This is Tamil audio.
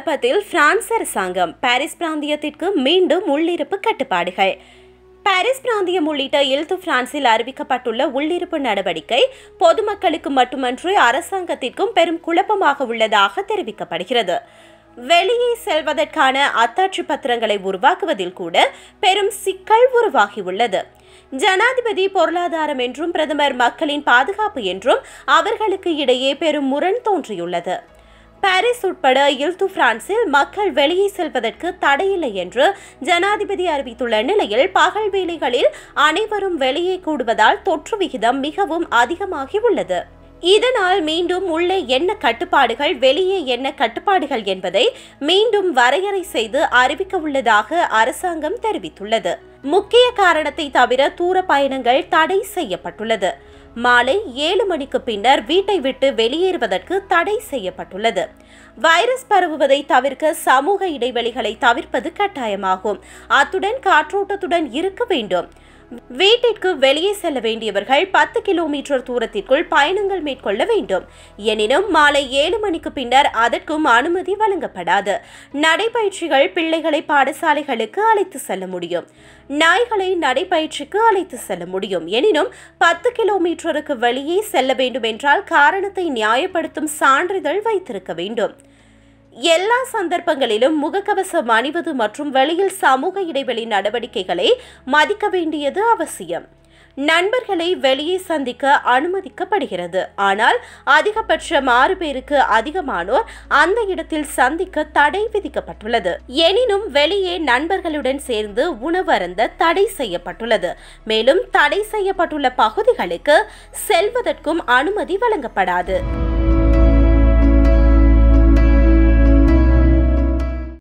குழப்பத்தில் பிரான்ஸ் அரசாங்கம் பாரிஸ் பிராந்தியத்திற்கு மீண்டும் உள்ளிருப்பு கட்டுப்பாடுகள் பாரிஸ் பிராந்தியம் உள்ளிட்ட இல்து பிரான்சில் அறிவிக்கப்பட்டுள்ள உள்ளிருப்பு நடவடிக்கை பொதுமக்களுக்கு மட்டுமன்றி அரசாங்கத்திற்கும் பெரும் குழப்பமாக உள்ளதாக தெரிவிக்கப்படுகிறது வெளியே செல்வதற்கான அத்தாட்சி பத்திரங்களை உருவாக்குவதில் கூட பெரும் சிக்கல் உருவாகியுள்ளது ஜனாதிபதி பொருளாதாரம் என்றும் பிரதமர் மக்களின் பாதுகாப்பு என்றும் அவர்களுக்கு இடையே பெரும் முரண் தோன்றியுள்ளது பாரிஸ் உட்பட இல்து பிரான்சில் மக்கள் வெளியே செல்வதற்கு தடையில்லை என்று ஜனாதிபதி அறிவித்துள்ள நிலையில் பகல் வேளைகளில் அனைவரும் வெளியே கூடுவதால் தொற்று விகிதம் மிகவும் அதிகமாகி உள்ளது இதனால் மீண்டும் உள்ளே என்ன கட்டுப்பாடுகள் வெளியே என்ன கட்டுப்பாடுகள் என்பதை மீண்டும் வரையறை செய்து அறிவிக்க உள்ளதாக அரசாங்கம் தெரிவித்துள்ளது முக்கிய காரணத்தை தவிர தூர பயணங்கள் தடை செய்யப்பட்டுள்ளது மாலை ஏழு மணிக்கு பின்னர் வீட்டை விட்டு வெளியேறுவதற்கு தடை செய்யப்பட்டுள்ளது வைரஸ் பரவுவதை தவிர்க்க சமூக இடைவெளிகளை தவிர்ப்பது கட்டாயமாகும் அத்துடன் காற்றோட்டத்துடன் இருக்க வேண்டும் வீட்டிற்கு வெளியே செல்ல வேண்டியவர்கள் பத்து கிலோமீட்டர் தூரத்திற்குள் பயணங்கள் மேற்கொள்ள வேண்டும் எனினும் மாலை ஏழு மணிக்கு பின்னர் அதற்கும் அனுமதி வழங்கப்படாது நடைபயிற்சிகள் பிள்ளைகளை பாடசாலைகளுக்கு அழைத்து செல்ல முடியும் நாய்களை நடைபயிற்சிக்கு அழைத்து செல்ல முடியும் எனினும் பத்து கிலோமீட்டருக்கு வெளியே செல்ல வேண்டும் என்றால் காரணத்தை நியாயப்படுத்தும் சான்றிதழ் வைத்திருக்க வேண்டும் எல்லா சந்தர்ப்பங்களிலும் முகக்கவசம் அணிவது மற்றும் வெளியில் சமூக இடைவெளி நடவடிக்கைகளை மதிக்க வேண்டியது அவசியம் நண்பர்களை வெளியே சந்திக்க அனுமதிக்கப்படுகிறது ஆனால் அதிகபட்சம் ஆறு பேருக்கு அதிகமானோர் அந்த இடத்தில் சந்திக்க தடை விதிக்கப்பட்டுள்ளது எனினும் வெளியே நண்பர்களுடன் சேர்ந்து உணவருந்த தடை செய்யப்பட்டுள்ளது மேலும் தடை செய்யப்பட்டுள்ள பகுதிகளுக்கு செல்வதற்கும் அனுமதி வழங்கப்படாது